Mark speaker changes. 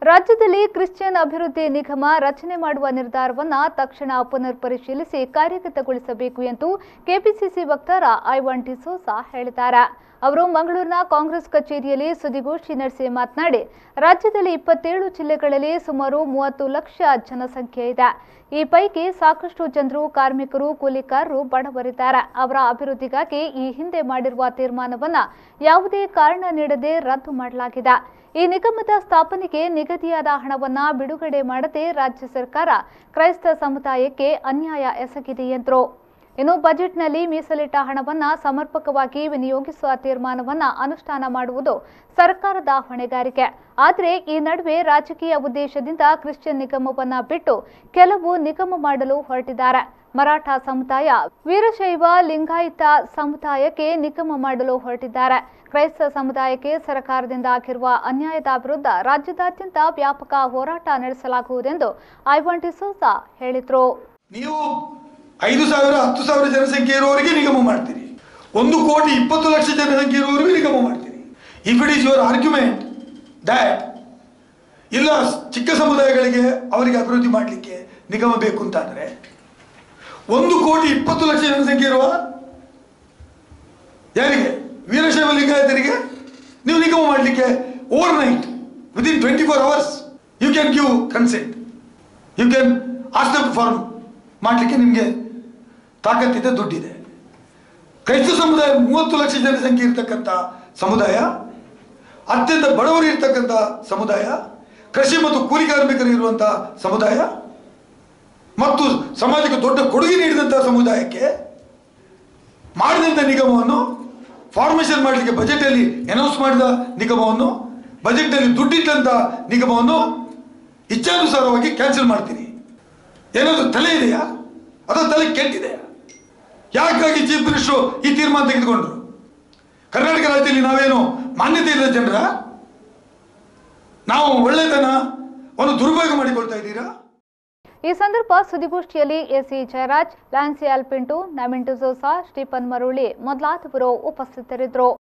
Speaker 1: ರಾಜ್ಯದಲ್ಲಿ ಕ್ರಿಶ್ಚಿಯನ್ ಅಭಿವೃದ್ಧಿ ನಿಗಮ ರಚನೆ ಮಾಡುವ ನಿರ್ಧಾರವನ್ನ ತಕ್ಷಣ ಪುನರ್ ಪರಿಶೀಲಿಸಿ ಕಾರ್ಯಗತಗೊಳಿಸಬೇಕು ಎಂದು ಕೆಪಿಸಿಸಿ ವಕ್ತಾರ ಐವಾನ್ ಡಿಸೋಸಾ ಹೇಳಿದ್ದಾರೆ ಅವರು ಮಂಗಳೂರಿನ ಕಾಂಗ್ರೆಸ್ ಕಚೇರಿಯಲ್ಲಿ ಸುದ್ದಿಗೋಷ್ಠಿ ನಡೆಸಿ ಮಾತನಾಡಿ ರಾಜ್ಯದಲ್ಲಿ ಇಪ್ಪತ್ತೇಳು ಜಿಲ್ಲೆಗಳಲ್ಲಿ ಸುಮಾರು ಮೂವತ್ತು ಲಕ್ಷ ಜನಸಂಖ್ಯೆ ಇದೆ ಈ ಪೈಕಿ ಸಾಕಷ್ಟು ಜನರು ಕಾರ್ಮಿಕರು ಕೂಲಿಕಾರರು ಬಡವರಿದ್ದಾರೆ ಅವರ ಅಭಿವೃದ್ಧಿಗಾಗಿ ಈ ಹಿಂದೆ ಮಾಡಿರುವ ತೀರ್ಮಾನವನ್ನ ಯಾವುದೇ ಕಾರಣ ನೀಡದೆ ರದ್ದು ಮಾಡಲಾಗಿದೆ ಈ ನಿಗಮದ ಸ್ಥಾಪನೆಗೆ ನಿಗದಿಯಾದ ಹಣವನ್ನ ಬಿಡುಗಡೆ ಮಾಡದೆ ರಾಜ್ಯ ಸರ್ಕಾರ ಕ್ರೈಸ್ತ ಸಮುದಾಯಕ್ಕೆ ಅನ್ಯಾಯ ಎಸಗಿದೆ ಎಂದರು ಇನ್ನು ಬಜೆಟ್ನಲ್ಲಿ ಮೀಸಲಿಟ್ಟ ಹಣವನ್ನ ಸಮರ್ಪಕವಾಗಿ ವಿನಿಯೋಗಿಸುವ ತೀರ್ಮಾನವನ್ನ ಅನುಷ್ಠಾನ ಮಾಡುವುದು ಸರ್ಕಾರದ ಹೊಣೆಗಾರಿಕೆ ಆದರೆ ಈ ನಡುವೆ ರಾಜಕೀಯ ಉದ್ದೇಶದಿಂದ ಕ್ರಿಶ್ಚಿಯನ್ ನಿಗಮವನ್ನ ಬಿಟ್ಟು ಕೆಲವು ನಿಗಮ ಮಾಡಲು ಹೊರಟಿದ್ದಾರೆ ಮರಾಠ ಸಮುದಾಯ ವೀರಶೈವ ಲಿಂಗಾಯತ ಸಮುದಾಯಕ್ಕೆ ನಿಗಮ ಮಾಡಲು ಹೊರಟಿದ್ದಾರೆ ಕ್ರೈಸ್ತ ಸಮುದಾಯಕ್ಕೆ ಸರ್ಕಾರದಿಂದ ಆಗಿರುವ ಅನ್ಯಾಯದ ವಿರುದ್ಧ ರಾಜ್ಯದಾದ್ಯಂತ ವ್ಯಾಪಕ ಹೋರಾಟ ನಡೆಸಲಾಗುವುದೆಂದು ಐವಾನ್ ಡಿಸೋಸಾ ಹೇಳಿದರು
Speaker 2: ನೀವು ಐದು ಸಾವಿರ ಹತ್ತು ಸಾವಿರ ಜನಸಂಖ್ಯೆ ಇರುವವರಿಗೆ ನಿಗಮ ಮಾಡ್ತೀರಿ ಒಂದು ಕೋಟಿ ಇಪ್ಪತ್ತು ಲಕ್ಷ ಜನಸಂಖ್ಯೆ ಇರುವವರಿಗೆ ನಿಗಮ ಮಾಡ್ತೀರಿ if it is your argument that ಇಲ್ಲ ಚಿಕ್ಕ ಸಮುದಾಯಗಳಿಗೆ ಅವರಿಗೆ ಅಭಿವೃದ್ಧಿ ಮಾಡಲಿಕ್ಕೆ ನಿಗಮ ಬೇಕು ಅಂತಾದರೆ ಒಂದು ಕೋಟಿ ಇಪ್ಪತ್ತು ಲಕ್ಷ ಜನಸಂಖ್ಯೆ ಇರುವ ಯಾರಿಗೆ ವೀರಶೈವ ಲಿಂಗಾಯತರಿಗೆ ನೀವು ನಿಗಮ ಮಾಡಲಿಕ್ಕೆ overnight within twenty four hours you can give consent you can ask form ಮಾಡಲಿಕ್ಕೆ ನಿಮಗೆ ತಾಕತ್ತಿದೆ ದುಡ್ಡಿದೆ ಕ್ರೈಸ್ತ ಸಮುದಾಯ ಮೂವತ್ತು ಲಕ್ಷ ಜನಸಂಖ್ಯೆ ಇರ್ತಕ್ಕಂಥ ಸಮುದಾಯ ಅತ್ಯಂತ ಬಡವರು ಇರ್ತಕ್ಕಂಥ ಸಮುದಾಯ ಕೃಷಿ ಮತ್ತು ಕೂಲಿ ಕಾರ್ಮಿಕರು ಇರುವಂಥ ಸಮುದಾಯ ಮತ್ತು ಸಮಾಜಕ್ಕೆ ದೊಡ್ಡ ಕೊಡುಗೆ ನೀಡಿದಂಥ ಸಮುದಾಯಕ್ಕೆ ಮಾಡಿದಂಥ ನಿಗಮವನ್ನು ಫಾರ್ಮೇಷನ್ ಮಾಡಲಿಕ್ಕೆ ಬಜೆಟಲ್ಲಿ ಅನೌನ್ಸ್ ಮಾಡಿದ ನಿಗಮವನ್ನು ಬಜೆಟ್ನಲ್ಲಿ ದುಡ್ಡಿಟ್ಟಂಥ ನಿಗಮವನ್ನು ಇಚ್ಛಾನುಸಾರವಾಗಿ ಕ್ಯಾನ್ಸಲ್ ಮಾಡ್ತೀನಿ ಏನಾದರೂ ತಲೆ ಇದೆಯಾ ಅಥವಾ ತಲೆ ಕೆಟ್ಟಿದೆಯಾ ಯಾಕಾಗಿ ಚೀಫ್ ಮಿನಿಸ್ಟ್ರು ಈ ತೀರ್ಮಾನ ತೆಗೆದುಕೊಂಡ್ರು ಕರ್ನಾಟಕ ರಾಜ್ಯದಲ್ಲಿ ನಾವೇನು ಮಾನ್ಯತೆ ಇಲ್ಲದ ಜನರ ನಾವು ಒಳ್ಳೆತನ ಒಂದು ದುರುಪಯೋಗ ಮಾಡಿಕೊಳ್ತಾ ಇದ್ದೀರಾ
Speaker 1: ಈ ಸಂದರ್ಭ ಸುದ್ದಿಗೋಷ್ಠಿಯಲ್ಲಿ ಎಸಿ ಜಯರಾಜ್ ಲ್ಯಾನ್ಸಿ ಅಲ್ಪಿಂಟು ನಮಿನ್ ಡಿಸೋಸಾ ಸ್ಟೀಫನ್ ಮರುಳಿ ಮೊದಲಾದವರು ಉಪಸ್ಥಿತರಿದ್ದರು